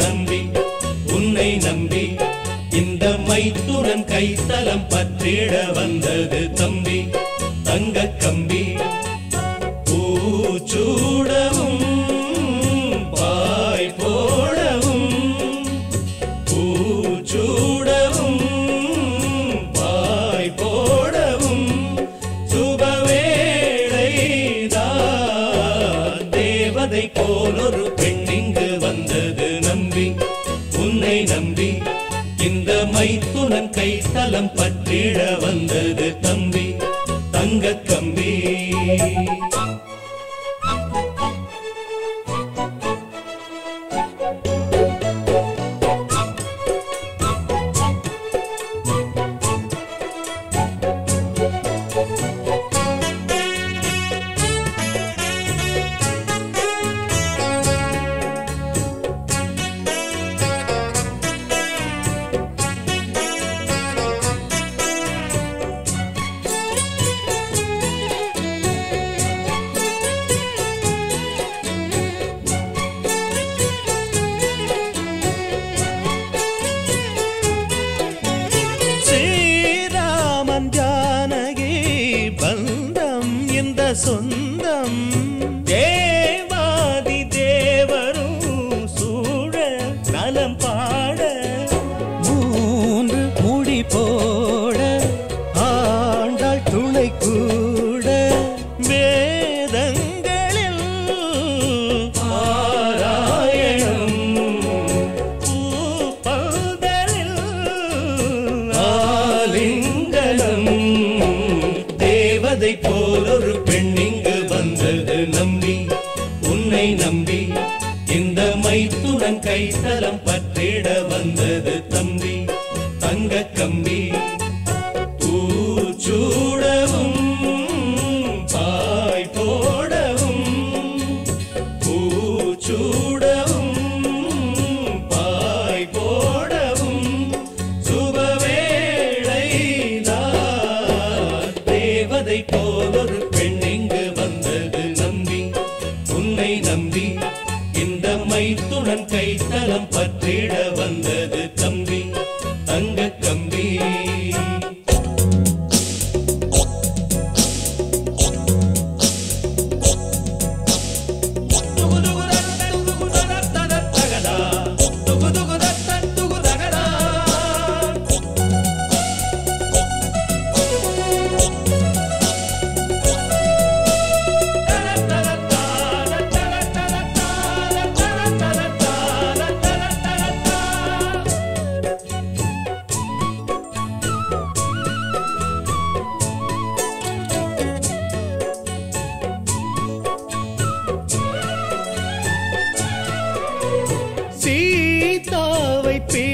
நம்பி உன்னை நம்பி இந்த மைத்துரன் கைத்தலம் பற்றிட வந்தது தம்பி தங்க கம்பி பூச்சூடவும் பாய் போடவும் பூச்சூடவும் பாய் போடவும் சுபவேளைதான் தேவதை போலொரு பெண்ணிங்கு வந்தது நம்பி உன்னை நம்பி இந்த மைத்துனன் கைத்தலம் பற்றிட வந்தது தம்பி தங்க கம்பி ஸ்ரீராமன் ஜானகி பந்தம் இந்த சொந்தம் தேவாதி தேவரும் சூழ நலம் பாட மூன்று முடி போட ஆண்டாள் துணை கூட வேதங்களில் பாராயணம் பூப்பந்தலில் ஆலிங்கனம் தேவதை போலொரு பெண்ணிங்கு வந்தது நம்பி உன்னை நம்பி இந்த மைத்துடன் கைத்தலம் பற்றிட வந்தது தம்பி தங்க கம்பி பூச்சூடவும் பாய் போடவும் பூச்சூடவும் பாய் போடவும் சுபவேளைதான் தேவதை போலொரு பெண்ணிங்கு வந்தது நம்பி உன்னை நம்பி இந்த மைத்துடன் கைத்தலம் பற்றிட வந்தது தம்பி தங்க கம்பி சீதாவை பே